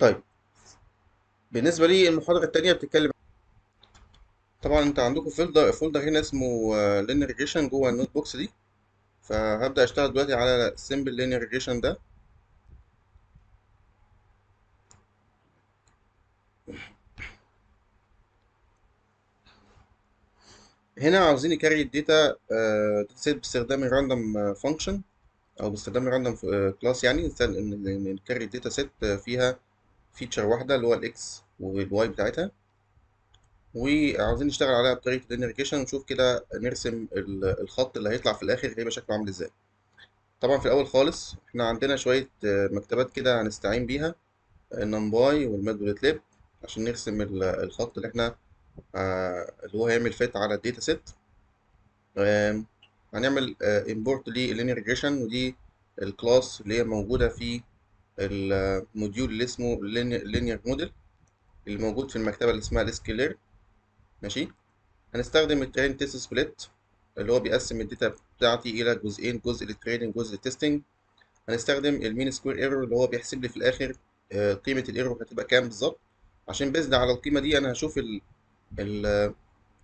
طيب بالنسبة لي المحاضرة التانية بتتكلم طبعا انت عندكم فولدر فولدر هنا اسمه لينير ريجريشن جوه النوت بوكس دي فهبدأ اشتغل دلوقتي على السمبل لينير ريجريشن ده هنا عاوزين نكري الداتا داتا سيت باستخدام الراندوم فانكشن او باستخدام الراندوم كلاس يعني نكري الداتا سيت فيها فيتشر واحدة اللي هو الاكس والواي بتاعتها وعاوزين نشتغل عليها بطريقة الانريجيشن ونشوف كده نرسم الخط اللي هيطلع في الآخر هيبقى شكله عامل ازاي طبعا في الأول خالص احنا عندنا شوية مكتبات كده هنستعين بيها النمباي والمادبلتليب عشان نرسم الخط اللي احنا اللي هو هيعمل فيت على الداتا سيت هنعمل امبورت للانريجيشن ودي الكلاس اللي هي موجودة في الموديول اللي اسمه linear موديل اللي موجود في المكتبة اللي اسمها الاسكيلر ماشي هنستخدم الترين تيست سبليت اللي هو بيقسم الداتا بتاعتي الى جزئين جزء للتريننج جزء للتستنج هنستخدم المين سكوير ايرور اللي هو بيحسب لي في الاخر قيمه الايرور هتبقى كام بالظبط عشان بيزد على القيمه دي انا هشوف ال ال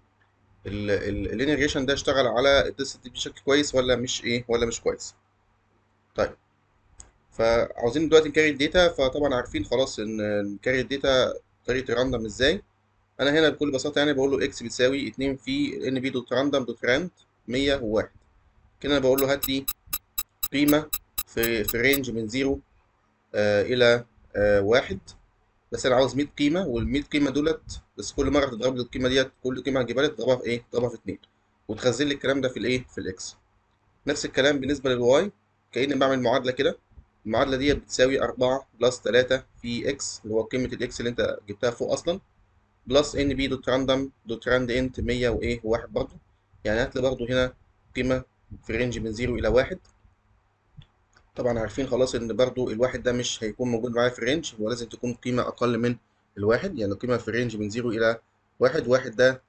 الانيريشن ده اشتغل على التست دي بشكل كويس ولا مش ايه ولا مش كويس طيب فعاوزين دلوقتي نكاري الداتا فطبعا عارفين خلاص ان نكاري الداتا طريقه راندوم ازاي انا هنا بكل بساطه يعني بقول له اكس بتساوي 2 في ان بي دوت راندوم دوت راند 101 كده انا بقول له هات لي قيمه في في رينج من 0 آه الى آه 1 بس انا عاوز 100 قيمه وال 100 قيمه دولت بس كل مره تضرب لي القيمه ديت كل قيمه هتجيبها لي تضربها في ايه تضربها في 2 وتخزن لي الكلام ده في الايه في الاكس نفس الكلام بالنسبه للواي كاني بعمل معادله كده المعادله ديت بتساوي 4 بلس 3 في اكس اللي هو قيمه الاكس اللي انت جبتها فوق اصلا بلس ان بي دوت راندوم دوت راند انت 100 وايه وواحد برضه يعني هات لي برضه هنا قيمه في رينج من 0 الى 1 طبعا عارفين خلاص ان برضه الواحد ده مش هيكون موجود معايا في الرينج هو لازم تكون قيمه اقل من الواحد يعني قيمه في رينج من 0 الى 1 واحد ده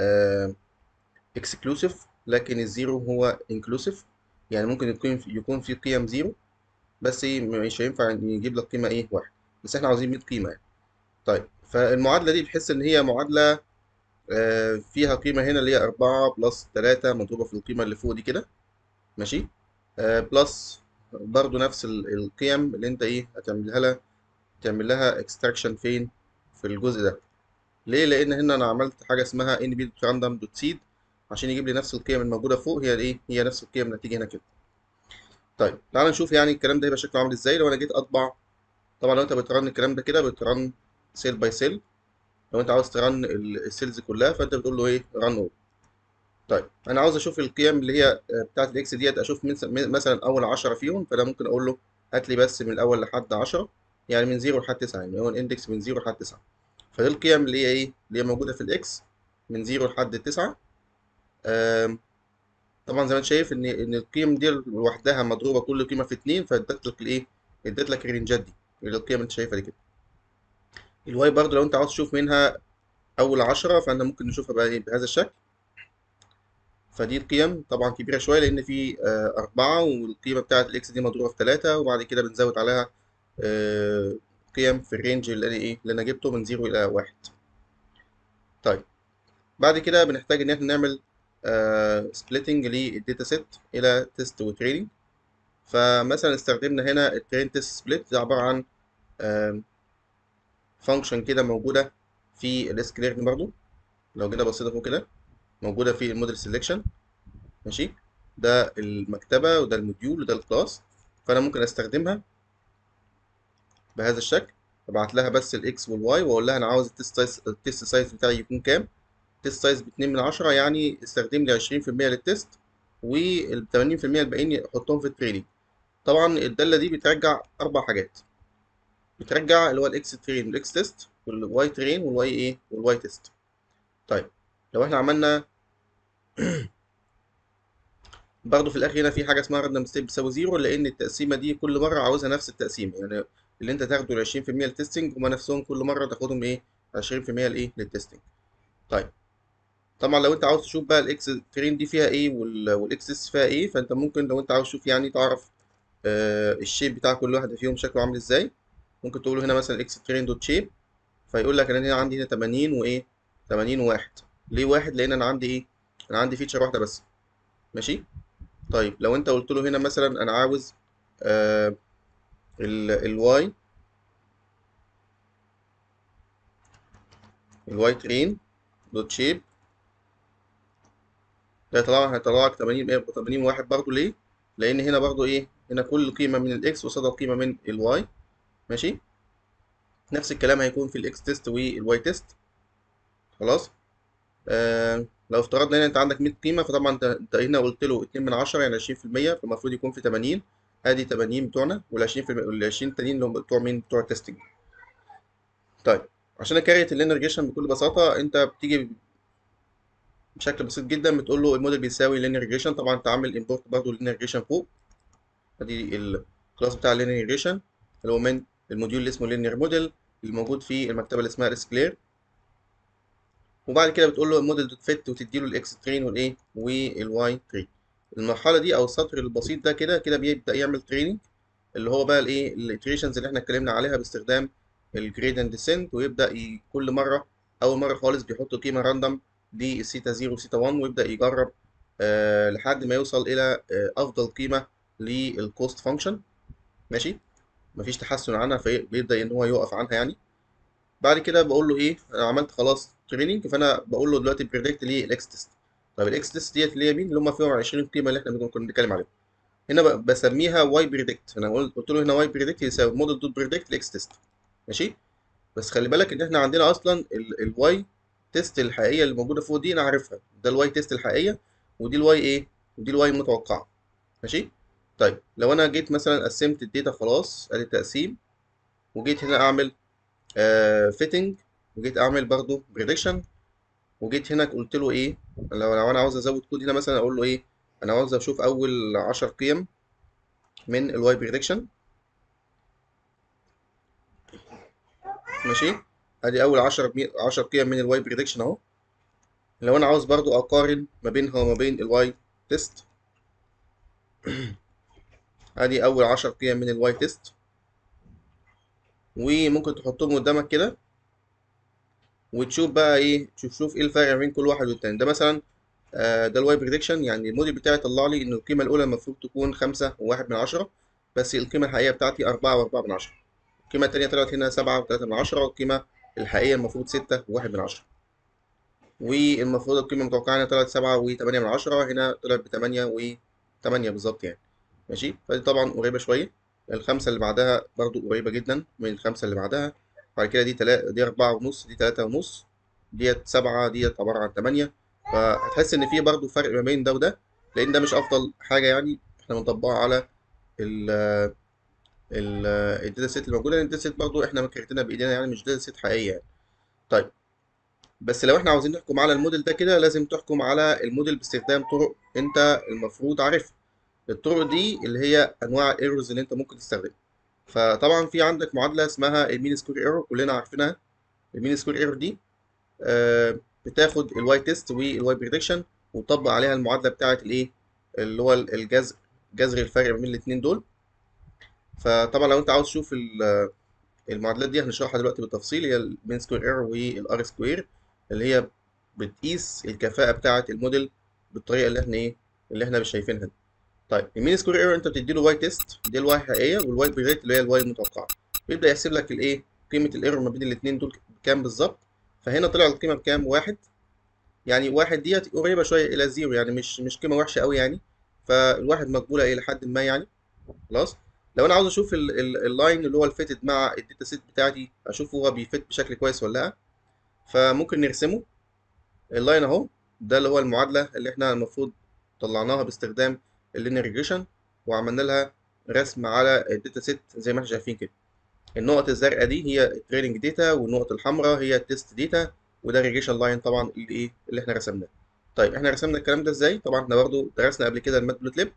اكسكلوسيف لكن الزيرو هو انكلوسيف يعني ممكن يكون يكون في قيم زيرو بس مش هينفع يجيب لك قيمه ايه واحد بس احنا عاوزين 100 قيمه يعني طيب فالمعادلة دي بحس إن هي معادلة فيها قيمة هنا اللي هي أربعة بلس تلاتة مضروبة في القيمة اللي فوق دي كده ماشي بلس برضو نفس القيم اللي أنت إيه هتعملها لها تعمل لها اكستراكشن فين في الجزء ده ليه؟ لأن هنا أنا عملت حاجة اسمها ان بي راندوم دوت سيد عشان يجيب لي نفس القيم الموجودة فوق هي الإيه؟ هي نفس القيم اللي هتيجي هنا كده طيب تعال نشوف يعني الكلام ده هيبقى شكله عامل إزاي لو أنا جيت أطبع طبعا لو أنت بترن الكلام ده كده بترن سيل باي سيل لو انت عاوز ترن السيلز كلها فانت بتقول له ايه رن اول طيب انا عاوز اشوف القيم اللي هي بتاعه الاكس ديت اشوف مثلا اول 10 فيهم فانا ممكن اقول له هات لي بس من الاول لحد 10 يعني من 0 لحد 9 يعني هو الاندكس من 0 لحد 9 فدي القيم اللي هي ايه اللي هي موجوده في الاكس من 0 لحد 9 طبعا زي ما انت شايف ان ان القيم دي لوحدها مضروبه كل قيمه في 2 فادت لك الايه ادت لك الرينجات دي اللي القيم اللي انت شايفها دي كده الواي برضه لو انت عاوز تشوف منها اول عشرة فانت ممكن نشوفها بقى بهذا الشكل فدي القيم طبعا كبيرة شوية لان في آه أربعة والقيمة بتاعة الاكس دي مضروبة في تلاتة وبعد كده بنزود عليها آه قيم في الرينج اللي انا ايه اللي انا جبته من زيرو الى واحد طيب بعد كده بنحتاج ان احنا نعمل آه سبليتنج للداتا سيت الى تيست وتريننج فمثلا استخدمنا هنا الترين تيست سبليت ده عبارة عن آه فانكشن كده موجوده في الاسكليرن برضو لو جينا بصينا فوق كده موجوده في الموديل سيلكشن ماشي ده المكتبه وده الموديول وده الكلاس فانا ممكن استخدمها بهذا الشكل ابعت لها بس الاكس والواي واقول لها انا عاوز التست سايز التست سايز بتاعي يكون كام التست سايز ب 2 من 10 يعني استخدم لي 20% للتست وال 80% الباقيين احطهم في التريننج طبعا الداله دي بترجع اربع حاجات بترجع اللي هو الاكس ترين والاكس تيست والواي ترين والواي ايه والواي تيست طيب لو احنا عملنا برضه في الاخر هنا في حاجه اسمها راندوم ستيت بتساوي زيرو لان التقسيمه دي كل مره عاوزها نفس التقسيمه يعني اللي انت تاخده ال 20% للتستنج هما نفسهم كل مره تاخدهم ايه 20% لايه للتستنج طيب طبعا لو انت عاوز تشوف بقى الاكس ترين دي فيها ايه والاكس تيست فيها ايه فانت ممكن لو انت عاوز تشوف يعني تعرف آه الشيب بتاع كل واحده فيهم شكله عامل ازاي ممكن تقول له هنا مثلا اكس ترين دوت شيب فيقول لك انا هنا عندي هنا 80 وايه 80 وواحد ليه واحد لان انا عندي ايه انا عندي فيتشر واحده بس ماشي طيب لو انت قلت له هنا مثلا انا عاوز آه الواي الواي ترين دوت شيب ده هيطلع هيطلع لك 80 80 واحد برضه ليه؟ لان هنا برضه ايه هنا كل قيمه من الاكس قصادها قيمه من الواي ماشي نفس الكلام هيكون في الاكس تيست والواي تيست خلاص آه لو افترضنا هنا انت عندك 100 قيمه فطبعا انت انت هنا قلت له 2 من 10 يعني 20% فالمفروض يكون في 80 ادي 80 بتوعنا وال 20% وال 20 التانيين اللي هم بتوع مين بتوع التستنج طيب عشان اكريت اللينير ريجريشن بكل بساطه انت بتيجي بشكل بسيط جدا بتقول له الموديل بيساوي لينير ريجريشن طبعا انت عامل امبورت برضه لينير ريجريشن فوق ادي الكلاس بتاع اللينير ريجريشن اللي هو من الموديول اللي اسمه لينير موديل اللي موجود في المكتبه اللي اسمها اسكلير وبعد كده بتقول له الموديل دوت فيت وتدي له الاكس ترين والايه والواي ترين المرحله دي او السطر البسيط ده كده كده بيبدا يعمل تريننج اللي هو بقى الايه الاتريشنز اللي احنا اتكلمنا عليها باستخدام الجريد اند ديسنت ويبدا ي... كل مره اول مره خالص بيحط قيمه راندوم دي سيتا 0 سيتا 1 ويبدا يجرب آه لحد ما يوصل الى آه افضل قيمه للكوست فانكشن ماشي مفيش تحسن عنها فبيبدا ان هو يوقف عنها يعني بعد كده بقول له ايه انا عملت خلاص تريننج فانا بقول له دلوقتي بريدكت للاكس تيست طيب الاكس تيست ديت اللي هي مين اللي هم فيهم 20 قيمه اللي احنا كنا بنتكلم عليهم هنا بسميها واي بريدكت انا قلت له هنا واي بريدكت يساوي موديل دوت بريدكت الاكس تيست ماشي بس خلي بالك ان احنا عندنا اصلا الواي تيست الحقيقيه اللي موجوده فوق دي انا عارفها ده الواي تيست الحقيقيه ودي الواي ايه ودي الواي المتوقعه ماشي طيب لو انا جيت مثلا قسمت الداتا خلاص ادي التقسيم وجيت هنا اعمل فيتنج وجيت اعمل برضو بريدكشن وجيت هنا قلت له ايه لو, لو انا عاوز ازود كود هنا مثلا اقول له ايه انا عاوز اشوف اول 10 قيم من الواي بريدكشن ماشي ادي اول 10 10 قيم من الواي بريدكشن اهو لو انا عاوز برضو اقارن ما بينها وما بين الواي تيست ادي اول 10 قيم من الواي تيست وممكن تحطهم قدامك كده وتشوف بقى ايه تشوف شوف ايه الفرق بين كل واحد والتاني ده مثلا آه ده الواي بريدكشن يعني الموديل بتاعي طلع لي ان القيمه الاولى المفروض تكون خمسة وواحد من عشرة بس القيمه الحقيقيه بتاعتي أربعة وأربعة من عشرة القيمه التانية طلعت هنا سبعة وتلاتة من عشرة والقيمه الحقيقيه المفروض ستة وواحد من عشرة والمفروض القيمه المتوقعه هنا طلعت سبعة وتمانية من عشرة هنا طلعت بتمانية وتمانية بالظبط يعني ماشي فدي طبعا قريبه شويه الخمسه اللي بعدها برضو قريبه جدا من الخمسه اللي بعدها بعد كده دي تلا... دي أربعة ونص دي تلاتة ونص ديت سبعة ديت عبارة عن تمانية فهتحس إن في برضه فرق ما بين ده وده لأن ده مش أفضل حاجة يعني إحنا بنطبقها على ال ال الداتا سيت اللي موجودة لأن الداتا سيت برضه إحنا مكرتنا بإيدينا يعني مش داتا سيت حقيقية يعني. طيب بس لو إحنا عاوزين نحكم على الموديل ده كده لازم تحكم على الموديل باستخدام طرق أنت المفروض عارفها الطرق دي اللي هي أنواع الإيرورز اللي أنت ممكن تستخدمها فطبعا في عندك معادلة اسمها المين سكوير ايرور كلنا عارفينها المين سكوير ايرور دي آه بتاخد الواي تيست والواي بريدكشن وتطبق عليها المعادلة بتاعة الايه اللي هو الجذر جذر الفرق بين الاتنين دول فطبعا لو انت عاوز تشوف المعادلات دي هنشرحها دلوقتي بالتفصيل هي المين سكوير ايرور والار سكوير اللي هي بتقيس الكفاءة بتاعة الموديل بالطريقة اللي احنا ايه اللي احنا مش شايفينها دي طيب المين سكوير ايرور انت بتدي له واي تيست دي الواي حقيقيه والواي بريدكت اللي هي الواي المتوقعه بيبدا يحسب لك الايه قيمه الايرور ما بين الاثنين دول بكام بالظبط فهنا طلع القيمه بكام واحد يعني واحد ديت قريبه شويه الى زيرو يعني مش مش قيمه وحشه قوي يعني فالواحد مقبوله الى حد ما يعني خلاص لو انا عاوز اشوف اللاين اللي هو الفيتد مع الداتا سيت بتاعتي اشوف هو بيفت بشكل كويس ولا لا فممكن نرسمه اللاين اهو ده اللي هو المعادله اللي احنا المفروض طلعناها باستخدام اللينير ريجريشن وعملنا لها رسم على الداتا سيت زي ما احنا شايفين كده النقط الزرقاء دي هي التريننج داتا والنقط الحمراء هي التست داتا وده الريجريشن لاين طبعا اللي ايه اللي احنا رسمناه طيب احنا رسمنا الكلام ده ازاي طبعا احنا برضو درسنا قبل كده المات بلوت ليب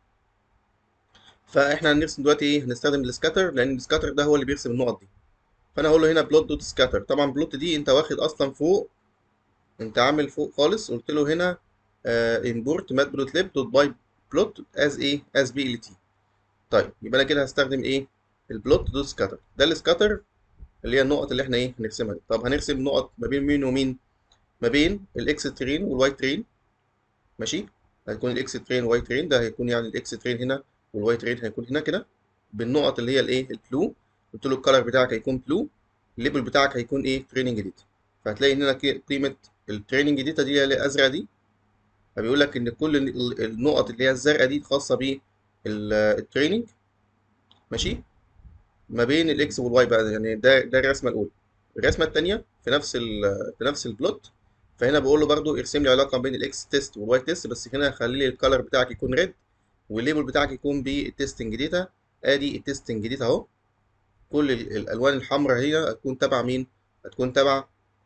فاحنا هنرسم دلوقتي ايه هنستخدم السكاتر لان السكاتر ده هو اللي بيرسم النقط دي فانا هقول له هنا بلوت دوت سكاتر طبعا بلوت دي انت واخد اصلا فوق انت عامل فوق خالص قلت له هنا امبورت مات بلوت ليب دوت باي بلوت از ايه از بي ال تي طيب يبقى انا كده هستخدم ايه البلوت دوت سكاتر ده السكاتر اللي هي النقط اللي احنا ايه هنرسمها دي طب هنرسم نقط ما بين مين ومين ما بين الاكس ترين والواي ترين ماشي هيكون الاكس ترين والواي ترين ده هيكون يعني الاكس ترين هنا والواي ترين هيكون هنا كده بالنقط اللي هي الايه البلو قلت له الكالر بتاعك هيكون بلو الليبل بتاعك هيكون ايه تريننج ديتا فهتلاقي هنا قيمه التريننج ديتا دي اللي هي الازرق دي فبيقول لك ان كل النقط اللي هي الزرقاء دي خاصه بالتريننج ماشي ما بين الاكس والواي بقى يعني ده ده الرسمه الاولى الرسمه الثانيه في نفس ال في نفس البلوت فهنا بقول له برضو ارسم لي علاقه بين الاكس تيست والواي تيست بس هنا خلي لي الكالر بتاعك يكون ريد والليبل بتاعك يكون بالتستنج داتا ادي التستنج داتا اهو كل الالوان الحمراء هي هتكون تبع مين هتكون تبع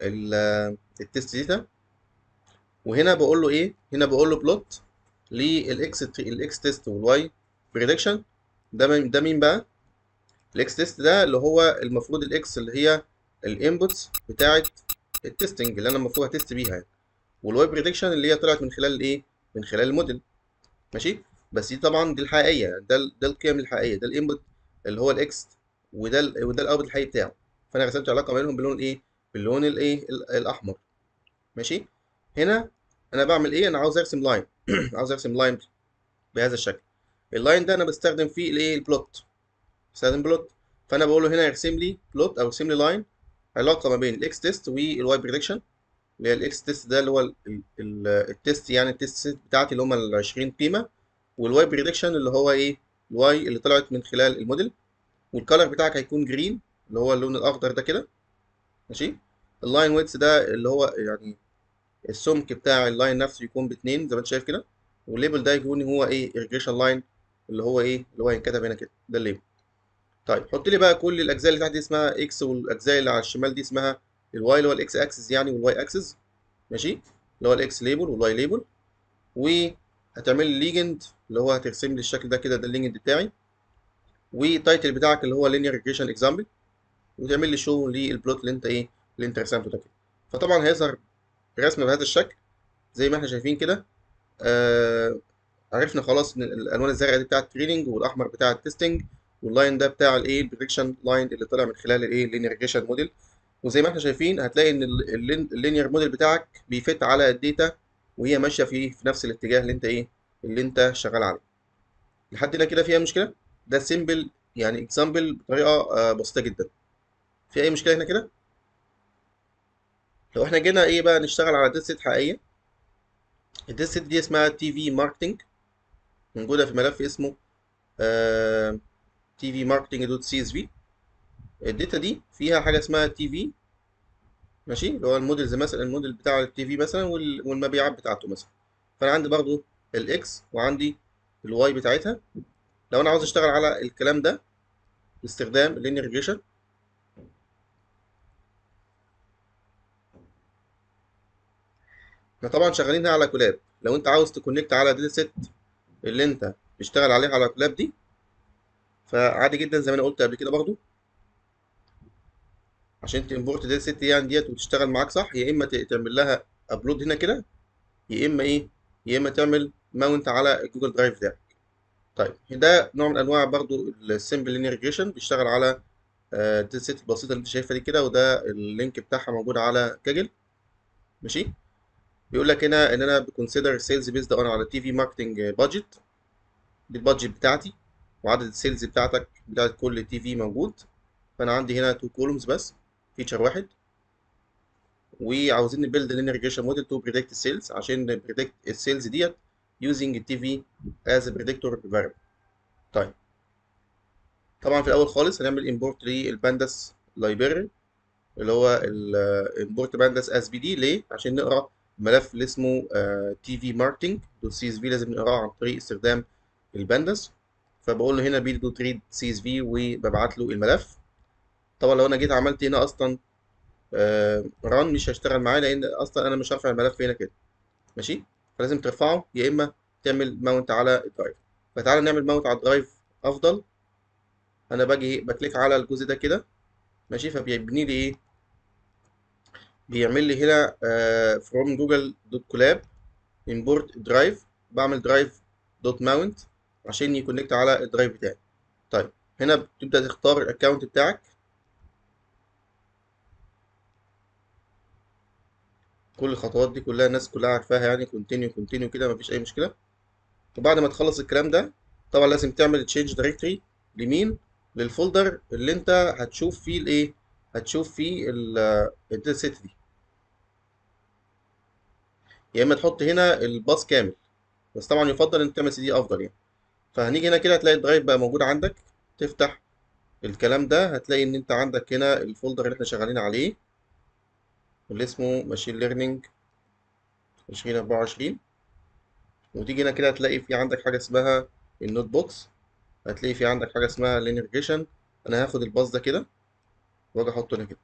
التست داتا وهنا بقول له ايه هنا بقول له بلوت للاكس الاكس تيست والواي بريدكشن ده مين ده مين بقى الاكس تيست ده اللي هو المفروض الاكس اللي هي الانبوتس بتاعه التستنج اللي انا المفروض هتست بيها يعني والواي بريدكشن اللي هي طلعت من خلال الايه من خلال الموديل ماشي بس دي طبعا دي الحقيقيه ده ده القيم الحقيقيه ده الانبوت اللي هو الاكس وده ال وده الاوتبوت الحقيقي بتاعه فانا رسمت علاقه بينهم باللون ايه باللون الايه الاحمر ماشي هنا انا بعمل ايه انا عاوز ارسم لاين عاوز ارسم لاين بهذا الشكل اللاين ده انا بستخدم فيه الايه البلوت بستخدم بلوت فانا بقول له هنا ارسم لي بلوت او ارسم لي لاين علاقه ما بين الاكس تيست والواي بريدكشن اللي هي الاكس تيست ده اللي هو التيست يعني التيست بتاعتي اللي هم ال 20 قيمه والواي بريدكشن اللي هو ايه الواي اللي طلعت من خلال الموديل والكالر بتاعك هيكون جرين اللي هو اللون الاخضر ده كده ماشي اللاين ويدث ده اللي هو يعني السمك بتاع اللاين نفسه يكون باتنين زي ما انت شايف كده والليبل ده يكون هو ايه irrigation لاين اللي هو ايه اللي هو هينكتب هنا كده ده الليبل طيب حط لي بقى كل الاجزاء اللي تحت دي اسمها اكس والاجزاء اللي على الشمال دي اسمها الواي اللي هو الاكس اكسس يعني والواي اكسس ماشي اللي هو الاكس ليبل والواي ليبل وهتعمل لي ليجند اللي هو هترسم لي الشكل ده كده ده الليجند بتاعي والتايتل بتاعك اللي هو linear regression example وتعمل لي شو للبلوت اللي انت ايه اللي انت رسمته ده كده فطبعا هيظهر رسمه بهذا الشكل زي ما احنا شايفين كده آه عرفنا خلاص ان الالوان الزرقاء دي بتاعه التريننج والاحمر بتاع التستنج واللاين ده بتاع الايه البريدكشن لاين اللي طلع من خلال الايه اللينير ريجريشن موديل وزي ما احنا شايفين هتلاقي ان اللينير موديل بتاعك بيفت على الداتا وهي ماشيه في في نفس الاتجاه اللي انت ايه اللي انت شغال عليه لحد هنا كده فيها مشكله ده سيمبل يعني اكزامبل بطريقه آه بسيطه جدا في اي مشكله هنا كده لو احنا جينا ايه بقى نشتغل على داتا سيت حقيقيه الداتا سيت دي اسمها تي في ماركتنج موجوده في ملف اسمه تي في ماركتنج دوت سي اس في الداتا دي فيها حاجه اسمها تي في ماشي اللي هو الموديلز مثلا الموديل بتاع التي في مثلا والمبيعات بتاعته مثلا فانا عندي برضو الاكس وعندي الواي بتاعتها لو انا عاوز اشتغل على الكلام ده باستخدام اللينير ريجريشن احنا طبعا شغالين هنا على كولاب لو انت عاوز تكونكت على داتا سيت اللي انت بتشتغل عليها على كولاب دي فعادي جدا زي ما انا قلت قبل كده برضو عشان تمبورت داتا سيت يعني ديت وتشتغل معاك صح يا اما تعمل لها ابلود هنا كده يا اما ايه يا اما تعمل ماونت على الجوجل درايف بتاعك طيب ده نوع من انواع برضو السمبل لينير ريجريشن بيشتغل على الداتا سيت البسيطه اللي انت شايفها دي كده وده اللينك بتاعها موجود على كاجل ماشي بيقول لك هنا ان انا بكونسيدر سيلز بيزد اون على تي في ماركتنج بادجت دي البادجت بتاعتي وعدد السيلز بتاعتك بتاعت كل تي في موجود فانا عندي هنا تو كولومز بس فيتشر واحد وعاوزين نبيلد لينير ريجريشن موديل تو بريدكت السيلز عشان نبريدكت السيلز ديت using التي في as a predictor variable طيب طبعا في الاول خالص هنعمل import للبانداس library اللي هو الامبورت بانداس اس بي دي ليه عشان نقرا ملف اللي اسمه تي في ماركتنج دوت سي اس في لازم نقراه عن طريق استخدام البانداس فبقول له هنا بي دوت ريد سي اس في وببعت له الملف طبعا لو انا جيت عملت هنا اصلا ران مش هيشتغل معايا لان اصلا انا مش هرفع الملف هنا كده ماشي فلازم ترفعه يا اما تعمل ماونت على الدرايف فتعالى نعمل ماونت على الدرايف افضل انا باجي بكليك على الجزء ده كده ماشي فبيبني لي ايه بيعمل لي هنا فروم جوجل دوت كولاب امبورت درايف بعمل درايف دوت ماونت عشان يكونكت على الدرايف بتاعي طيب هنا بتبدا تختار الاكونت بتاعك كل الخطوات دي كلها الناس كلها عارفاها يعني كونتينيو كونتينيو كده مفيش اي مشكله وبعد ما تخلص الكلام ده طبعا لازم تعمل تشينج دايركتري لمين للفولدر اللي انت هتشوف فيه الايه هتشوف فيه الداتا سيت دي يا اما تحط هنا الباص كامل بس طبعا يفضل ان تعمل سي دي افضل يعني فهنيجي هنا كده هتلاقي الدرايف بقى موجود عندك تفتح الكلام ده هتلاقي ان انت عندك هنا الفولدر اللي احنا شغالين عليه اللي اسمه ماشين ليرنينج 2024 وتيجي هنا كده هتلاقي في عندك حاجه اسمها النوت بوكس هتلاقي في عندك حاجه اسمها لينير ريجريشن انا هاخد الباص ده كده واجي احطه هنا كده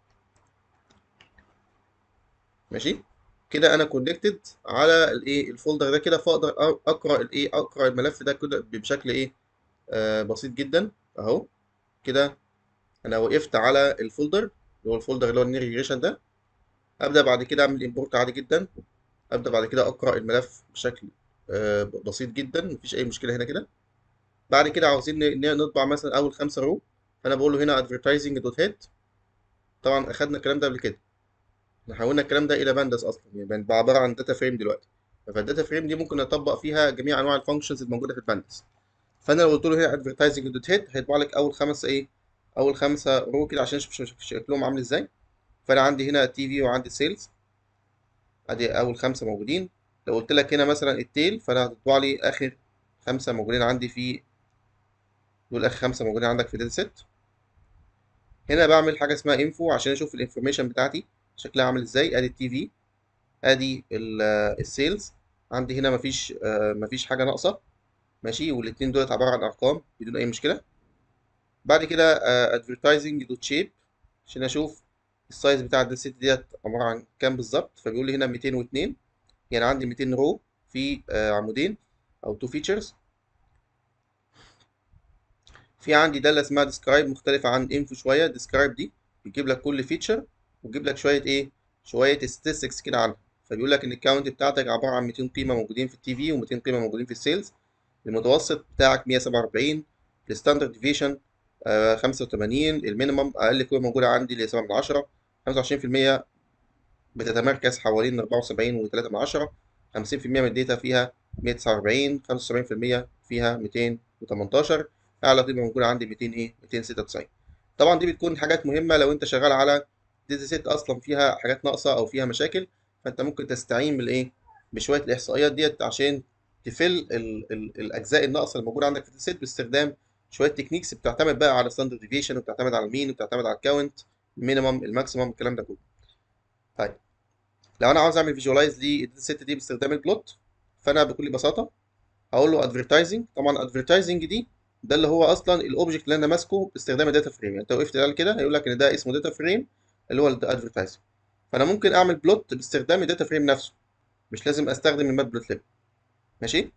ماشي كده انا كونكتد على الايه الفولدر ده كده فاقدر اقرا الايه اقرا الملف ده كده بشكل ايه آه بسيط جدا اهو كده انا وقفت على الفولدر اللي هو الفولدر اللي هو النير ريجريشن ده ابدا بعد كده اعمل امبورت عادي جدا ابدا بعد كده اقرا الملف بشكل آه بسيط جدا مفيش اي مشكله هنا كده بعد كده عاوزين نطبع مثلا اول خمسه رو فانا بقول له هنا advertising دوت هيد طبعا اخدنا الكلام ده قبل كده احنا حولنا الكلام ده الى بانداس اصلا يعني بقى عباره عن داتا فريم دلوقتي فالداتا فريم دي ممكن اطبق فيها جميع انواع الفانكشنز الموجوده في البانداس فانا لو قلت له هنا advertising دوت هيد هيطبع لك اول خمسه ايه اول خمسه رو كده عشان اشوف شكلهم عامل ازاي فانا عندي هنا تي في وعندي سيلز ادي اول خمسه موجودين لو قلت لك هنا مثلا التيل فانا هتطبع لي اخر خمسه موجودين عندي في دول اخر خمسه موجودين عندك في الداتا سيت هنا بعمل حاجه اسمها انفو عشان اشوف الانفورميشن بتاعتي شكلها عامل ازاي ادي التي في ادي السيلز عندي هنا مفيش مفيش حاجه ناقصه ماشي والاتنين دولت عباره عن ارقام بدون اي مشكله بعد كده ادفرتايزنج دوت شيب عشان اشوف السايز بتاع الداتا سيت ديت عباره عن كام بالظبط فبيقول لي هنا 202 يعني عندي 200 رو في عمودين او تو فيتشرز في عندي داله اسمها ديسكرايب مختلفه عن انفو شويه ديسكرايب دي بتجيب لك كل فيتشر وتجيب لك شويه ايه شويه statistics كده عنها فبيقول لك ان الكاونت بتاعتك عباره عن 200 قيمه موجودين في التي في و200 قيمه موجودين في السيلز المتوسط بتاعك 147 الستاندرد ديفيشن 85 المينيمم اقل قيمه موجوده عندي اللي هي 7 من 10 25% بتتمركز حوالين 74 و3 من 10 50% من الداتا فيها 149 75% فيها 218 اعلى قيمه موجوده عندي 200 ايه 296 طبعا دي بتكون حاجات مهمه لو انت شغال على داتا سيت اصلا فيها حاجات ناقصه او فيها مشاكل فانت ممكن تستعين بالايه بشويه الاحصائيات ديت عشان تفل ال ال الاجزاء الناقصه الموجوده عندك في الداتا سيت باستخدام شويه تكنيكس بتعتمد بقى على ستاندرد ديفيشن وبتعتمد على المين وبتعتمد على الكاونت المينيمم الماكسيمم الكلام ده كله طيب لو انا عاوز اعمل فيجواليز للداتا سيت دي باستخدام البلوت فانا بكل بساطه هقول له ادفرتايزنج طبعا ادفرتايزنج دي ده اللي هو اصلا الاوبجكت اللي انا ماسكه باستخدام الداتا فريم يعني انت وقفت قال كده هيقول لك ان ده اسمه داتا فريم اللي هو الادفرتايزنج فانا ممكن اعمل بلوت باستخدام الداتا فريم نفسه مش لازم استخدم المات بلوت ليب ماشي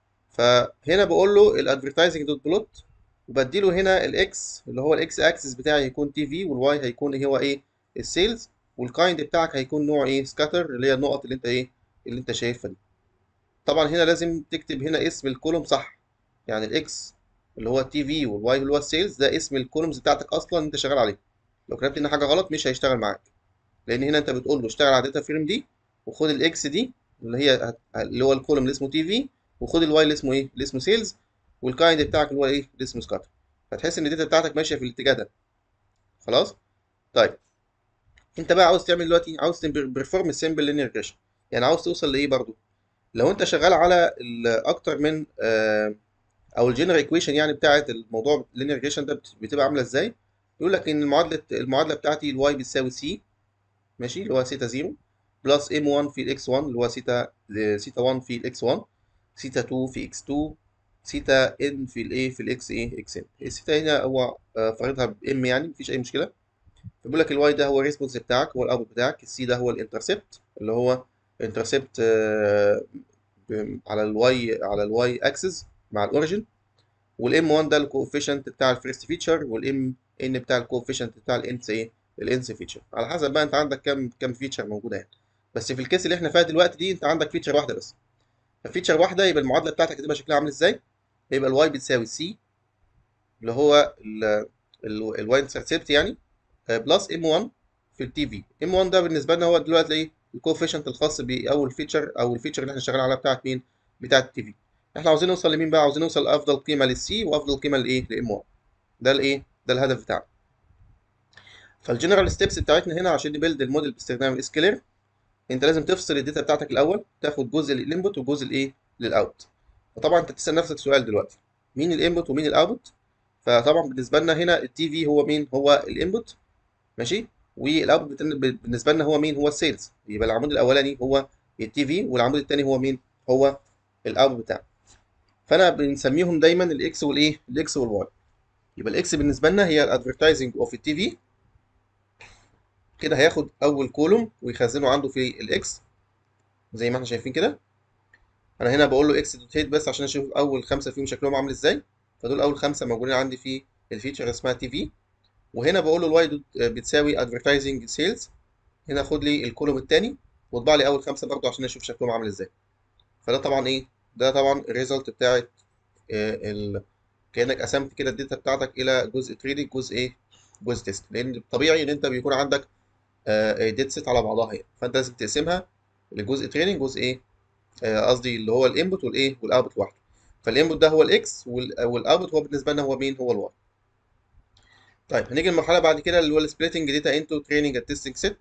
فهنا بقول له الادفرتايزنج دوت بلوت وبدي له هنا الاكس اللي هو الاكس اكسس بتاعي هيكون تي في والواي هيكون هو ايه السيلز والكايند بتاعك هيكون نوع ايه سكاتر اللي هي النقط اللي انت ايه اللي انت شايفها دي طبعا هنا لازم تكتب هنا اسم الكولوم صح يعني الاكس اللي هو التي في والواي اللي هو السيلز ده اسم الكولومز بتاعتك اصلا انت شغال عليه لو كتبت هنا حاجه غلط مش هيشتغل معاك لان هنا انت بتقول له اشتغل على الداتا فريم دي وخد الاكس دي اللي هي اللي هو الكولوم اللي اسمه تي في وخد الواي اللي اسمه ايه اللي اسمه سيلز والكايند بتاعك اللي هو ايه اللي اسمه سكاتر فتحس ان الداتا بتاعتك ماشيه في الاتجاه ده خلاص طيب انت بقى عاوز تعمل دلوقتي عاوز بيرفورم سيمبل لينير ريجريشن يعني عاوز توصل لايه برضو لو انت شغال على اكتر من آه او الجنرال ايكويشن يعني بتاعه الموضوع اللينير ريجريشن ده بتبقى عامله ازاي يقول لك ان المعادله المعادله بتاعتي الواي بتساوي سي ماشي اللي هو سيتا 0 بلس ام 1 في الاكس 1 اللي هو سيتا سيتا 1 في الاكس 1 سيتا 2 في اكس 2 سيتا ان في الايه في الاكس ايه اكس ان السيتا هنا هو فارضها بام يعني مفيش اي مشكله فبيقول لك الواي ده هو الريسبونس بتاعك هو الاوتبوت بتاعك السي ده هو الانترسبت اللي هو انترسبت على الواي على الواي اكسس مع الاوريجن والام 1 ده الكوفيشنت بتاع الفيرست فيتشر والام ان بتاع الكوفيشنت بتاع الانس ايه الانس فيتشر على حسب بقى انت عندك كام كام فيتشر موجوده يعني بس في الكيس اللي احنا فيها دلوقتي دي انت عندك فيتشر واحده بس ففيتشر واحده يبقى المعادله بتاعتك هتبقى شكلها عامل ازاي يبقى الواي بتساوي سي اللي هو الواي انترسبت يعني بلس ام 1 في التي في ام 1 ده بالنسبه لنا هو دلوقتي ايه الكوفيشنت الخاص باول فيتشر او الفيتشر اللي احنا شغالين عليها بتاعت مين بتاعت التي في احنا عاوزين نوصل لمين بقى عاوزين نوصل لافضل قيمه للسي وافضل قيمه لايه لام 1 ده الايه ده الهدف بتاعنا فالجنرال ستيبس بتاعتنا هنا عشان نبيلد الموديل باستخدام الاسكيلر انت لازم تفصل الداتا بتاعتك الاول تاخد جزء للانبوت وجزء الايه للاوت فطبعا انت تسال نفسك سؤال دلوقتي مين الانبوت ومين الاوتبوت فطبعا بالنسبه لنا هنا التي في هو مين هو الانبوت ماشي والاوتبوت بالنسبه لنا هو مين هو السيلز يبقى العمود الاولاني هو التي في والعمود الثاني هو مين هو الاوتبوت بتاعه فانا بنسميهم دايما الاكس والايه الاكس والواي يبقى الاكس بالنسبه لنا هي الادفرتايزنج اوف التي في كده هياخد اول كولوم ويخزنه عنده في الاكس زي ما احنا شايفين كده انا هنا بقول له اكس دوت هيت بس عشان اشوف اول خمسه فيهم شكلهم عامل ازاي فدول اول خمسه موجودين عندي في الفيتشر اسمها تي في وهنا بقول له الواي دوت بتساوي ادفرتايزنج سيلز هنا خد لي الكولوم الثاني واطبع لي اول خمسه برضه عشان اشوف شكلهم عامل ازاي فده طبعا ايه ده طبعا الريزلت بتاعت آه ال... كانك قسمت كده الداتا بتاعتك الى جزء تريدنج جزء ايه جزء تيست لان الطبيعي ان انت بيكون عندك داتا سيت على بعضها يعني فانت لازم تقسمها لجزء تريننج جزء ايه قصدي آه اللي هو الانبوت والايه والاوتبوت لوحده فالانبوت ده هو الاكس والاوتبوت هو بالنسبه لنا هو مين هو الواي طيب هنيجي للمرحله بعد كده اللي هو السبليتنج داتا انتو تريننج اند تيستنج سيت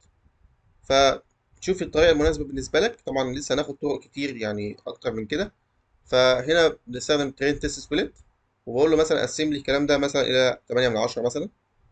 فشوف الطريقه المناسبه بالنسبه لك طبعا لسه هناخد طرق كتير يعني اكتر من كده فهنا بنستخدم ترين تيست سبليت وبقول له مثلا قسم لي الكلام ده مثلا الى 8 من 10 مثلا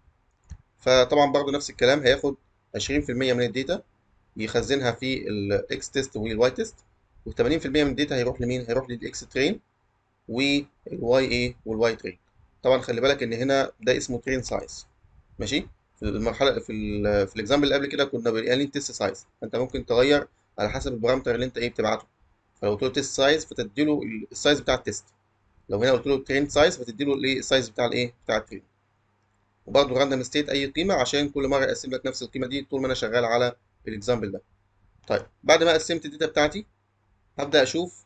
فطبعا برضه نفس الكلام هياخد 20% من الداتا يخزنها في الاكس تيست والواي تيست و80% من الداتا هيروح لمين؟ هيروح للاكس ترين والواي ايه والواي ترين طبعا خلي بالك ان هنا ده اسمه ترين سايز ماشي في المرحله في ال في الاكزامبل اللي قبل كده كنا قايلين تيست سايز فانت ممكن تغير على حسب البارامتر اللي انت ايه بتبعته فلو قلت له تيست سايز فتدي له السايز بتاع التيست لو هنا قلت له ترين سايز فتدي له الايه السايز بتاع الايه بتاع الترين وبرضه راندوم ستيت اي قيمه عشان كل مره اقسم لك نفس القيمه دي طول ما انا شغال على الاكزامبل ده طيب بعد ما قسمت الداتا بتاعتي هبدا اشوف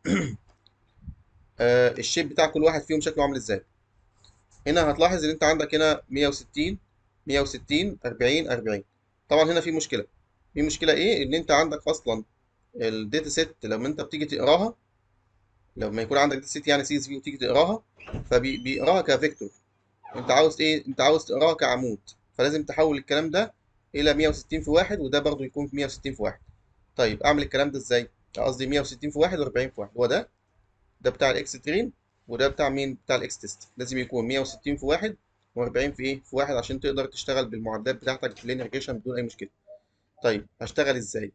آه الشيب بتاع كل واحد فيهم شكله عامل ازاي هنا هتلاحظ ان انت عندك هنا 160 160 40 40 طبعا هنا في مشكله في مشكله ايه ان انت عندك اصلا الداتا سيت لما انت بتيجي تقراها لما يكون عندك داتا سيت يعني سي اس في وتيجي تقراها فبيقراها كفيكتور انت عاوز ايه انت عاوز تقراها كعمود فلازم تحول الكلام ده الى 160 في واحد وده برضو يكون في 160 في واحد طيب اعمل الكلام ده ازاي قصدي 160 في واحد و40 في واحد هو ده ده بتاع الاكس ترين وده بتاع مين بتاع الاكس تيست لازم يكون 160 في واحد و40 في ايه في واحد عشان تقدر تشتغل بالمعدات بتاعتك في اللينير ريجريشن بدون اي مشكله طيب هشتغل ازاي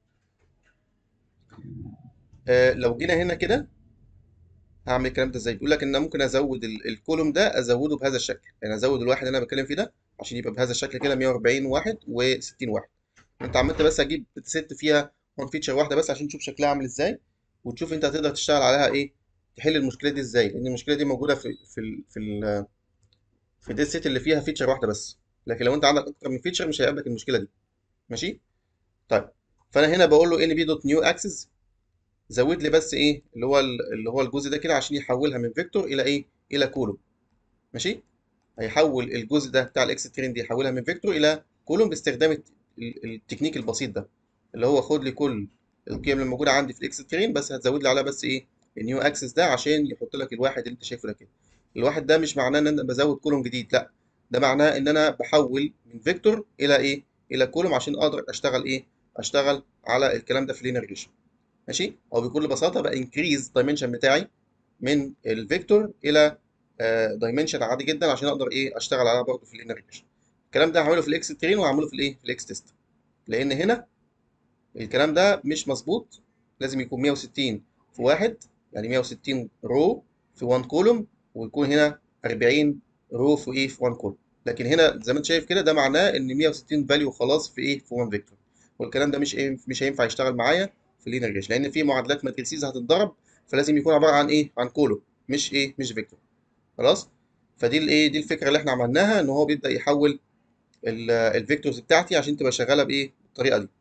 آه لو جينا هنا كده هعمل الكلام ده ازاي بيقول لك ان انا ممكن ازود الكولوم ده ازوده بهذا الشكل يعني ازود الواحد اللي انا بتكلم فيه ده عشان يبقى بهذا الشكل كده 140 واحد و60 واحد انت عملت بس اجيب ست فيها وان فيتشر واحده بس عشان تشوف شكلها عامل ازاي وتشوف انت هتقدر تشتغل عليها ايه تحل المشكله دي ازاي لان المشكله دي موجوده في في ال في ال في دي الست اللي فيها فيتشر واحده بس لكن لو انت عندك اكتر من فيتشر مش هيقابلك المشكله دي ماشي طيب فانا هنا بقول له ان بي دوت نيو اكسس زود لي بس ايه اللي هو اللي هو الجزء ده كده عشان يحولها من فيكتور الى ايه الى كولوم ماشي هيحول الجزء ده بتاع الاكس ترين دي يحولها من فيكتور الى كولوم باستخدام التكنيك البسيط ده اللي هو خد لي كل القيم اللي موجوده عندي في الاكس ترين بس هتزود لي عليها بس ايه النيو اكسس ده عشان يحط لك الواحد اللي انت شايفه ده كده الواحد ده مش معناه ان انا بزود كولوم جديد لا ده معناه ان انا بحول من فيكتور الى ايه الى كولوم عشان اقدر اشتغل ايه اشتغل على الكلام ده في لينير ريجريشن ماشي او بكل بساطه بانكريز الدايمنشن بتاعي من الفيكتور الى دايمنشن عادي جدا عشان اقدر ايه اشتغل عليها برضه في اللينير ريجريشن الكلام ده هعمله في الاكس ترين وهعمله في الايه في الاكس تيست لان هنا الكلام ده مش مظبوط لازم يكون 160 في واحد يعني 160 رو في 1 كولوم ويكون هنا 40 رو في ايه في 1 كولوم لكن هنا زي ما انت شايف كده ده معناه ان 160 فاليو خلاص في ايه في 1 فيكتور والكلام ده مش ايه مش هينفع يشتغل معايا في اللينير ريجريشن لان في معادلات ماتريسيز هتتضرب فلازم يكون عباره عن ايه عن كولوم مش ايه مش فيكتور خلاص فدي الايه دي الفكره اللي احنا عملناها ان هو بيبدا يحول الفيكتورز بتاعتي عشان تبقى شغاله بايه بالطريقه دي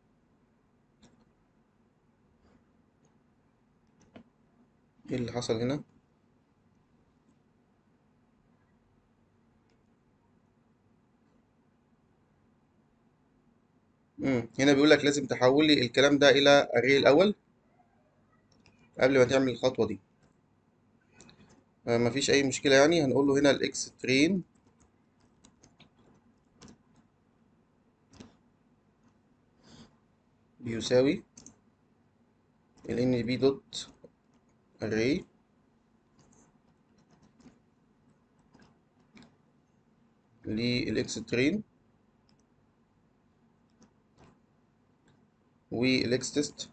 ايه اللي حصل هنا امم هنا بيقول لك لازم تحول لي الكلام ده الى اري الاول قبل ما تعمل الخطوه دي آه مفيش اي مشكله يعني هنقول له هنا الاكس ترين بيساوي ال ان بي دوت array للاكس ترين والاكس تيست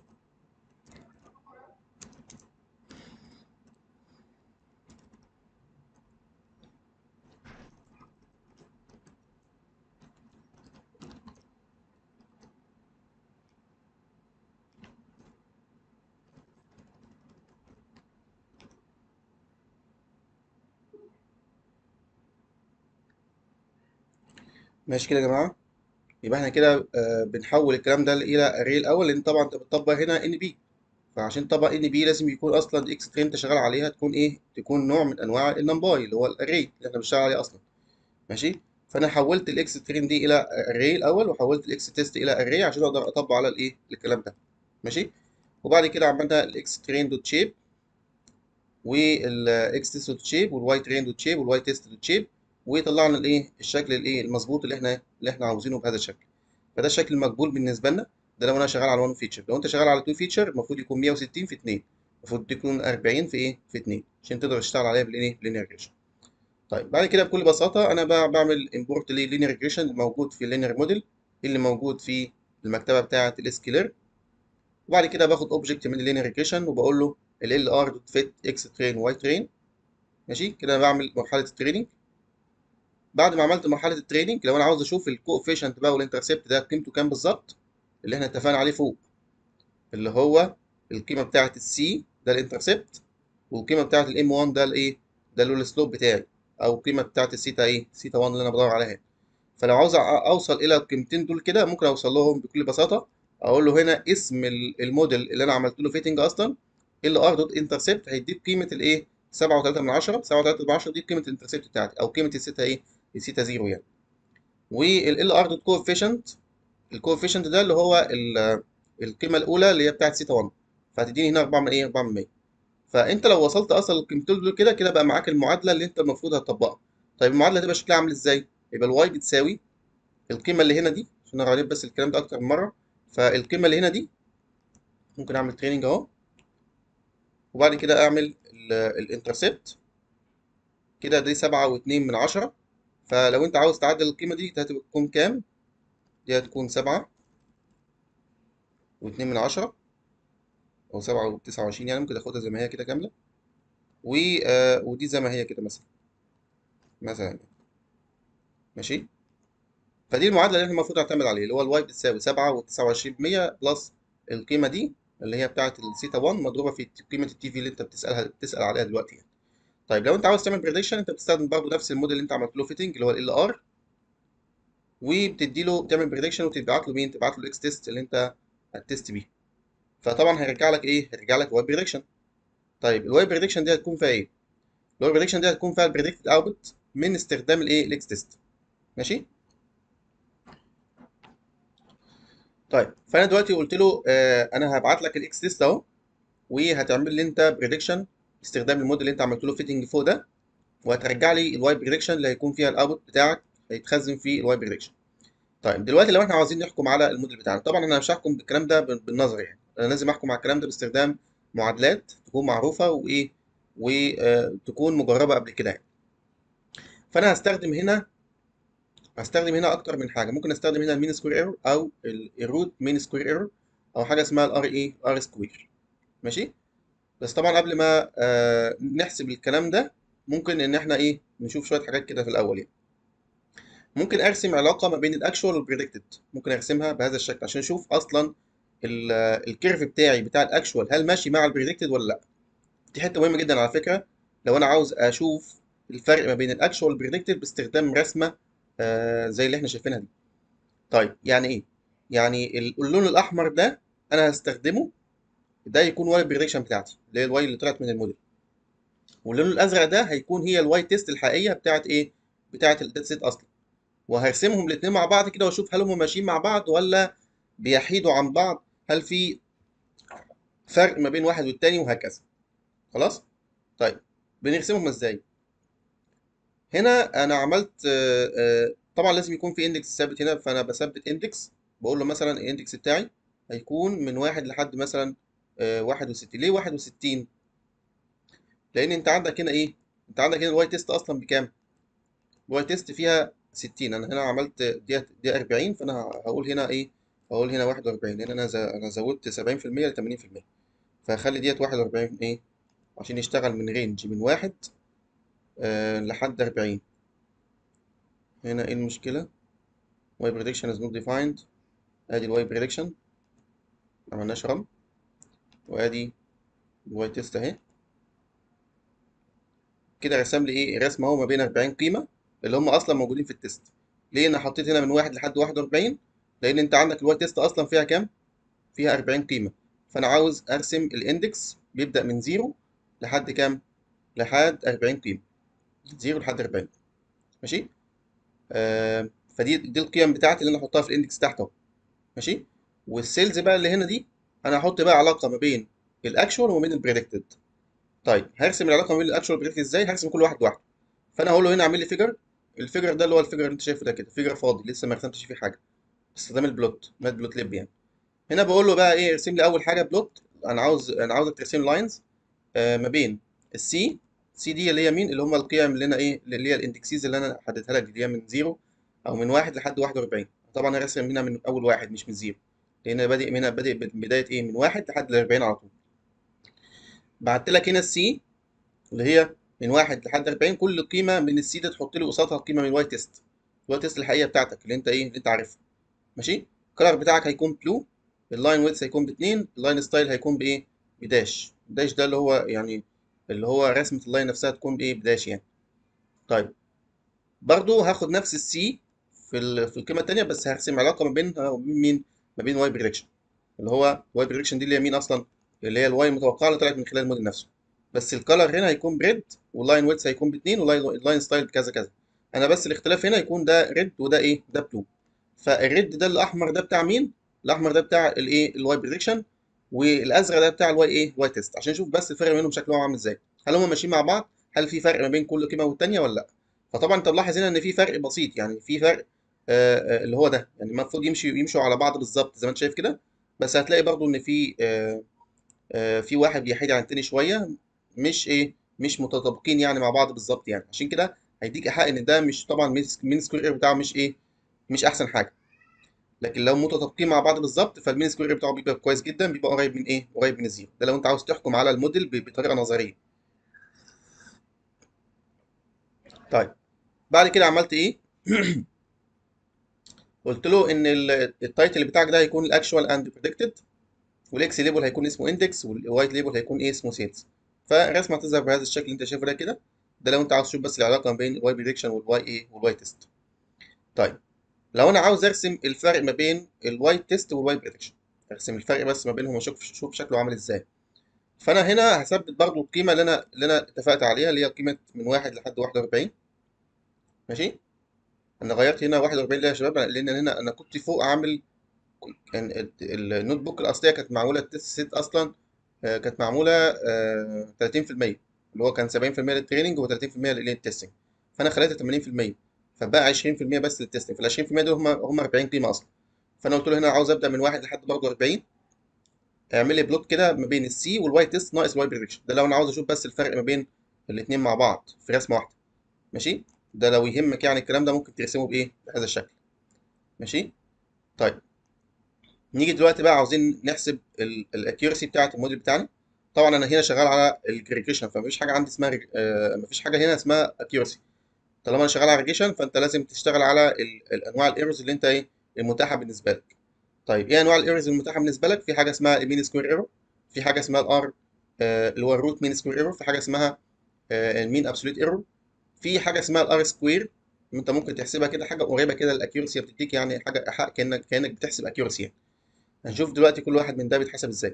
ماشي كده يا جماعه يبقى احنا كده آه بنحول الكلام ده الى اري الاول لان طبعا انت بتطبق هنا ان بي فعشان تطبق ان بي لازم يكون اصلا الاكس ترين انت شغال عليها تكون ايه تكون نوع من انواع النمباي اللي هو الاري اللي احنا بنشتغل عليه اصلا ماشي فانا حولت الاكس ترين دي الى اري الاول وحولت الاكس تيست الى اري عشان اقدر اطبق على الايه الكلام ده ماشي وبعد كده عملنا الاكس ترين دوت شيب والاكس تيست دوت شيب والواي ترين دوت شيب والواي تيست دوت شيب وطلعنا الايه الشكل الايه المظبوط اللي احنا اللي احنا عاوزينه بهذا الشكل فده الشكل المقبول بالنسبه لنا ده لو انا شغال على 1 فيتشر لو انت شغال على 2 فيتشر المفروض يكون 160 في 2 المفروض يكون 40 في ايه في 2 عشان تقدر تشتغل عليها بالايه باللينير ريجريشن طيب بعد كده بكل بساطه انا بعمل امبورت لللينير ريجريشن الموجود في اللينير موديل اللي موجود في المكتبه بتاعه الاسكيلر وبعد كده باخد اوبجكت من اللينير ريجريشن وبقول له ال ار دوت فيت اكس ترين واي ترين ماشي كده انا بعمل مرحله التريننج بعد ما عملت مرحله التريننج لو انا عاوز اشوف الكوفيشنت بقى والانترسبت ده قيمته كام بالظبط اللي احنا اتفقنا عليه فوق اللي هو القيمه بتاعه السي ده الانترسبت والقيمه بتاعه الام 1 ده الايه ده اللي هو السلوب بتاعي او القيمه بتاعه السيتا ايه سيتا 1 اللي انا بدور عليها فلو عاوز اوصل الى القيمتين دول كده ممكن اوصل لهم بكل بساطه اقول له هنا اسم الموديل اللي انا عملت له فيتنج اصلا ال ار دوت انترسبت هيديك قيمه الايه 7.3 من 10 7.3 من 10 دي قيمه الانترسبت بتاعتي او قيمه السيتا ايه السيتا 0 يعني وال ار دوت كوفيشنت الكوفيشنت ده اللي هو القيمه الاولى اللي هي بتاعت سيتا 1 فهتديني هنا 4 من ايه 4 من 100 فانت لو وصلت اصلا للقيمتين دول كده كده بقى معاك المعادله اللي انت المفروض هتطبقها طيب المعادله هتبقى شكلها عامل ازاي يبقى الواي بتساوي القيمه اللي هنا دي عشان نقرا عليه بس الكلام ده اكتر من مره فالقيمه اللي هنا دي ممكن اعمل تريننج اهو وبعد كده اعمل الانترسبت كده دي 7 و2 من 10 فلو انت عاوز تعدل القيمه دي هتكون كام دي هتكون 7 و2 من 10 او 7 و29 يعني ممكن اخدها زي ما هي كده كامله و آه ودي زي ما هي كده مثلا مثلا ماشي فدي المعادله اللي احنا المفروض نعتمد عليها اللي هو الواي بتساوي 7 و29% بلس القيمه دي اللي هي بتاعه السيتا 1 مضروبه في قيمه التي في اللي انت بتسالها بتسال عليها دلوقتي يعني. طيب لو انت عاوز تعمل بريدكشن انت بتستخدم برضه نفس الموديل اللي انت عملت له فيتنج اللي هو ال ار وبتدي له بتعمل بريدكشن وتبعت له مين تبعت له الاكس تيست اللي انت هتست بيه فطبعا هيرجع لك ايه هيرجع لك واي بريدكشن طيب الواي بريدكشن دي هتكون فيها ايه الواي بريدكشن دي هتكون فيها البريدكتد اوتبوت من استخدام الايه الاكس تيست ماشي طيب فانا دلوقتي قلت له آه انا هبعت لك الاكس تيست اهو وهتعمل لي انت بريدكشن باستخدام الموديل اللي انت عملت له فيتنج فوق ده وهترجع لي الواي بريدكشن اللي هيكون فيها الاوتبوت بتاعك هيتخزن في الواي بريدكشن طيب دلوقتي لو احنا عاوزين نحكم على الموديل بتاعنا طبعا انا مش هحكم بالكلام ده بالنظر يعني انا لازم احكم على الكلام ده باستخدام معادلات تكون معروفه وايه وتكون مجربه قبل كده يعني فانا هستخدم هنا هستخدم هنا اكتر من حاجه ممكن استخدم هنا المين سكوير ايرور او الروت مين سكوير ايرور او حاجه اسمها الار اي ار سكوير ماشي بس طبعا قبل ما آه نحسب الكلام ده ممكن ان احنا ايه نشوف شويه حاجات كده في الاول يعني ممكن ارسم علاقه ما بين الاكشوال والبريدكتد ممكن ارسمها بهذا الشكل عشان اشوف اصلا الكيرف بتاعي بتاع الاكشوال هل ماشي مع البريدكتد ولا لا دي حته مهمه جدا على فكره لو انا عاوز اشوف الفرق ما بين الاكشوال والبريدكتد باستخدام رسمه آه زي اللي احنا شايفينها دي طيب يعني ايه يعني اللون الاحمر ده انا هستخدمه ده يكون واي بريدكشن بتاعتي اللي هي الواي اللي طلعت من الموديل واللون الازرق ده هيكون هي الواي تيست الحقيقيه بتاعت ايه بتاعت الداتا سيت اصلا وهرسمهم الاثنين مع بعض كده واشوف هل هم ماشيين مع بعض ولا بيحيدوا عن بعض هل في فرق ما بين واحد والتاني وهكذا خلاص طيب بنرسمهم ازاي هنا انا عملت آه، آه، طبعا لازم يكون في اندكس ثابت هنا فانا بثبت اندكس بقول له مثلا الاندكس بتاعي هيكون من واحد لحد مثلا آه، واحد وستين ليه واحد وستين لان انت عندك هنا ايه انت عندك هنا الواي تيست اصلا بكام الواي تيست فيها 60 انا هنا عملت دي دي 40 فانا هقول هنا ايه هقول هنا 41 لان انا ز- انا زودت 70% ل 80% فهخلي ديت 41 ايه عشان يشتغل من رينج من واحد آه لحد 40 هنا ايه المشكلة واي بريدكشن is not defined ادي الواي بريدكشن عملناش رم وادي الواي تيست اهي كده رسم لي ايه رسمه اهو ما بين 40 قيمه اللي هم اصلا موجودين في التيست ليه انا حطيت هنا من واحد لحد 41 لان انت عندك الواي تيست اصلا فيها كام فيها 40 قيمه فانا عاوز ارسم الاندكس بيبدا من 0 لحد كام لحد 40 قيمه 0 لحد 40 ماشي آه فدي دي القيم بتاعتي اللي انا احطها في الاندكس تحت اهو ماشي والسيلز بقى اللي هنا دي انا هحط بقى علاقه ما بين الاكشوال وما بين البريدكتد طيب هرسم العلاقه ما بين الاكشوال والبريدكتد ازاي هرسم كل واحد لوحده فانا هقول له هنا اعمل لي فيجر الفيجر ده اللي هو الفيجر اللي انت شايفه ده كده فيجر فاضي لسه ما رسمتش فيه حاجه باستخدام البلوت مات بلوت ليب يعني هنا بقول له بقى ايه ارسم لي اول حاجه بلوت انا عاوز انا عاوزك ترسم لاينز آه ما بين السي سي دي اللي هي مين اللي هم القيم اللي انا ايه اللي هي الاندكسيز اللي انا حددتها لك دي اللي هي من 0 او من 1 لحد 41 طبعا انا راسم هنا من اول واحد مش من 0 لان أنا بادئ هنا بادئ من بدايه ايه من 1 لحد ال 40 على طول بعت لك هنا السي اللي هي من 1 لحد 40 كل قيمه من السي ده تحط لي قصادها قيمه من الواي تيست الواي تيست الحقيقيه بتاعتك اللي انت ايه اللي انت عارفها ماشي الكلر بتاعك هيكون بلو اللاين ويدث هيكون باتنين اللاين ستايل هيكون بايه بداش الداش ده اللي هو يعني اللي هو رسمة اللاين نفسها تكون بايه بداش يعني طيب برضو هاخد نفس السي في ال- في القيمة التانية بس هرسم علاقة ما بينها وبين مين ما بين واي بريدكشن اللي هو واي بريدكشن دي اللي هي مين اصلا اللي هي الواي المتوقعة اللي طلعت من خلال الموديل نفسه بس الكلر هنا هيكون بريد واللاين ويدث هيكون باتنين واللاين ستايل بكذا كذا انا بس الاختلاف هنا يكون ده ريد وده ايه ده بلو فالريد ده الاحمر ده بتاع مين الاحمر ده بتاع الايه الواي بريدكشن والازرق ده بتاع الواي ايه واي تيست عشان نشوف بس الفرق بينهم شكلهم عامل ازاي هل هم ماشيين مع بعض هل في فرق ما بين كل قيمه والتانيه ولا لا فطبعا انت ملاحظ هنا ان في فرق بسيط يعني في فرق آه آه اللي هو ده يعني المفروض يمشي يمشوا على بعض بالظبط زي ما انت شايف كده بس هتلاقي برضو ان في آه آه في واحد بيحيد عن التاني شويه مش ايه مش متطابقين يعني مع بعض بالظبط يعني عشان كده هيديك ايحاء ان ده مش طبعا مين سكوير اير بتاعه مش ايه مش احسن حاجه لكن لو متطابقين مع بعض بالظبط فالمين سكوير بتاعه بيبقى كويس جدا بيبقى قريب من ايه قريب من الزيرو ده لو انت عاوز تحكم على الموديل ب- بطريقه نظريه طيب بعد كده عملت ايه قلت له ان ال- التايتل بتاعك ده هيكون الاكشوال اند بريدكتد والاكس ليبل هيكون اسمه اندكس والوايت ليبل هيكون ايه اسمه سيلز فرسمه هتظهر بهذا الشكل اللي انت شايفه ده كده ده لو انت عاوز تشوف بس العلاقه ما بين الواي بريدكشن والواي ايه والواي تيست طيب لو انا عاوز ارسم الفرق ما بين الواي تيست والواي بريدكشن ارسم الفرق بس ما بينهم واشوف شوف شكله عامل ازاي فانا هنا هثبت برضو القيمه اللي انا اللي انا اتفقت عليها اللي هي قيمه من 1 لحد 41 ماشي انا غيرت هنا 41 ليه يا شباب لان هنا انا كنت فوق عامل كان ال- ال- النوت بوك الاصليه كانت معموله التست سيت اصلا آه، كانت معموله آه، 30% اللي هو كان 70% للتريننج و30% للتستنج فانا خليتها 80% فبقى 20% بس للتستنج فال 20% دول هم هم 40 قيمه اصلا فانا قلت له هنا عاوز ابدا من واحد لحد برضه 40 اعمل لي بلوت كده ما بين السي والواي تيست ناقص الواي بريدكشن ده لو انا عاوز اشوف بس الفرق ما بين الاثنين مع بعض في رسمه واحده ماشي ده لو يهمك يعني الكلام ده ممكن ترسمه بايه بهذا الشكل ماشي طيب نيجي دلوقتي بقى عاوزين نحسب الاكيورسي بتاعه الموديل بتاعنا طبعا انا هنا شغال على الريجريشن فمفيش حاجه عندي اسمها ريج- آه، مفيش حاجه هنا اسمها اكيورسي طالما انا شغال على ريجريشن فانت لازم تشتغل على ال- الانواع الايرورز اللي انت ايه المتاحه بالنسبه لك طيب ايه انواع الايرورز المتاحه بالنسبه لك في حاجه اسمها المين سكوير ايرور في حاجه اسمها الار اللي هو الروت مين سكوير ايرور في حاجه اسمها المين ابسوليت ايرور في حاجه اسمها الار سكوير انت ممكن تحسبها كده حاجه قريبه كده للاكيورسي بتديك يعني حاجه حق كانك كانك بتحسب اكيورسي يعني. هنشوف دلوقتي كل واحد من ده بيتحسب ازاي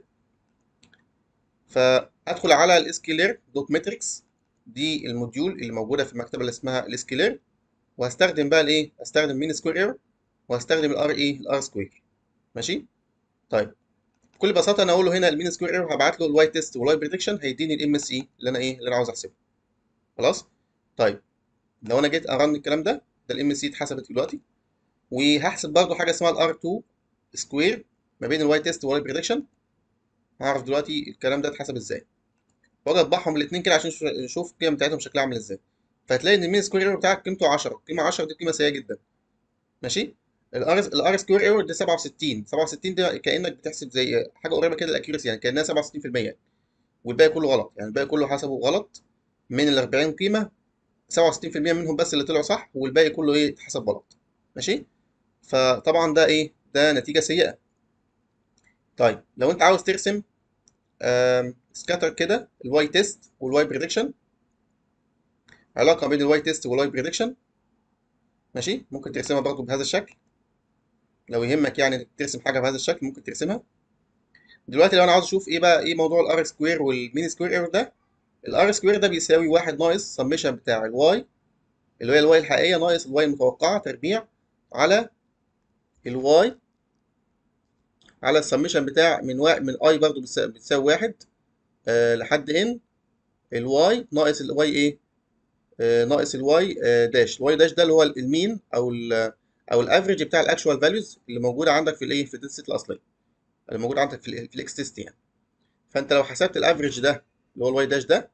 فادخل على الاسكيلير دوت ماتريكس دي الموديول اللي موجوده في المكتبه اللي اسمها الاسكيلير وهستخدم بقى الايه هستخدم مين سكوير ايرور وهستخدم الار ايه الار سكوير ماشي طيب بكل بساطه انا اقول له هنا المين سكوير ايرور هبعت له الواي تيست والواي بريدكشن هيديني الام اس اي اللي انا ايه اللي انا عاوز احسبه خلاص طيب لو انا جيت ارن الكلام ده ده الام اس اي اتحسبت دلوقتي وهحسب برضو حاجه اسمها الار 2 سكوير ما بين الواي تيست والواي بريدكشن هعرف دلوقتي الكلام ده اتحسب ازاي واجي اطبعهم الاثنين كده عشان نشوف القيم بتاعتهم شكلها عامل ازاي فهتلاقي ان المين سكوير ايرور بتاعك قيمته 10 قيمه 10 دي قيمه سيئه جدا ماشي الار الار سكوير ايرور ده 67 67 ده كانك بتحسب زي حاجه قريبه كده للاكيورسي يعني كانها 67% يعني والباقي كله غلط يعني الباقي كله حسبه غلط من ال 40 قيمه 67% منهم بس اللي طلعوا صح والباقي كله ايه اتحسب غلط ماشي فطبعا ده ايه ده نتيجه سيئه طيب لو انت عاوز ترسم سكاتر كده الواي تيست والواي بريدكشن علاقه بين الواي تيست والواي بريدكشن ماشي ممكن ترسمها برضو بهذا الشكل لو يهمك يعني انك ترسم حاجه بهذا الشكل ممكن ترسمها دلوقتي لو انا عاوز اشوف ايه بقى ايه موضوع الار سكوير والمين سكوير ايرور ده الار سكوير ده بيساوي واحد ناقص سميشن بتاع الواي اللي هي الواي الحقيقيه ناقص الواي المتوقعه تربيع على الواي على السميشن بتاع من وا... من اي برضو بتساوي واحد آه لحد ان الواي ناقص الواي ايه آه ناقص الواي آه داش الواي داش ده اللي هو المين او ال او الافريج بتاع الاكشوال فاليوز اللي موجوده عندك في الايه في الداتا سيت الاصليه اللي موجود عندك في ال في الاكس تيست يعني فانت لو حسبت الافريج ده اللي هو الواي داش ده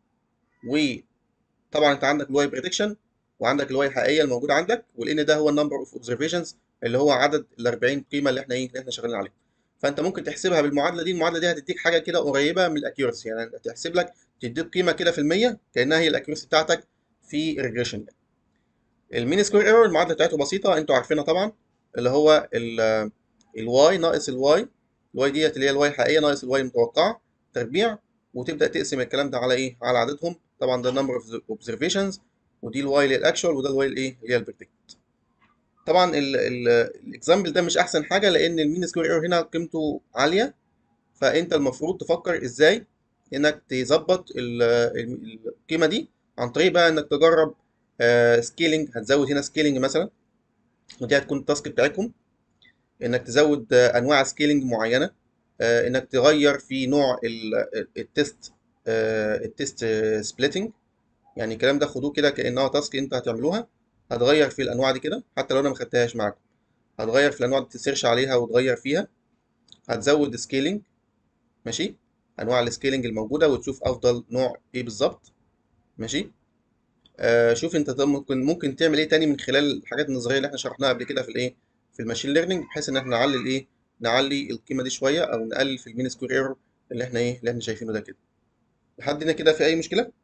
وطبعا انت عندك الواي بريدكشن وعندك الواي الحقيقيه الموجوده عندك والان ده هو النمبر اوف اوبزرفيشنز اللي هو عدد ال 40 قيمه اللي احنا ايه اللي احنا شغالين عليها فانت ممكن تحسبها بالمعادله دي المعادله دي هتديك حاجه كده قريبه من الاكيورسي يعني هتحسب لك تديك قيمه كده في الميه كانها هي الاكيورسي بتاعتك في الريجريشن يعني. المين سكوير ايرور المعادله بتاعته بسيطه انتوا عارفينها طبعا اللي هو الواي ناقص الواي الواي ديت اللي هي الواي الحقيقيه ناقص الواي المتوقعه تربيع وتبدا تقسم الكلام ده على ايه على عددهم طبعا ده نمبر اوف اوبزرفيشنز ودي الواي اللي هي الاكشوال وده الواي الايه اللي هي البريدكت طبعا الاكزامبل ده مش احسن حاجه لان المين سكوير ايرور هنا قيمته عاليه فانت المفروض تفكر ازاي انك تظبط القيمه دي عن طريق بقى انك تجرب سكيلينج هتزود هنا سكيلينج مثلا ودي هتكون التاسك بتاعتكم انك تزود انواع سكيلينج معينه انك تغير في نوع التست التست سبليتنج يعني الكلام ده خدوه كده كانها تاسك انت هتعملوها هتغير في الانواع دي كده حتى لو انا ما خدتهاش معاكم هتغير في الانواع دي تسيرش عليها وتغير فيها هتزود سكيلينج ماشي انواع السكيلينج الموجوده وتشوف افضل نوع ايه بالظبط ماشي آه شوف انت ممكن ممكن تعمل ايه تاني من خلال الحاجات النظريه اللي احنا شرحناها قبل كده في الايه في الماشين ليرنينج بحيث ان احنا نعلي الايه نعلي القيمه دي شويه او نقلل في المين سكوير ايرور اللي احنا ايه اللي احنا شايفينه ده كده لحد هنا كده في اي مشكله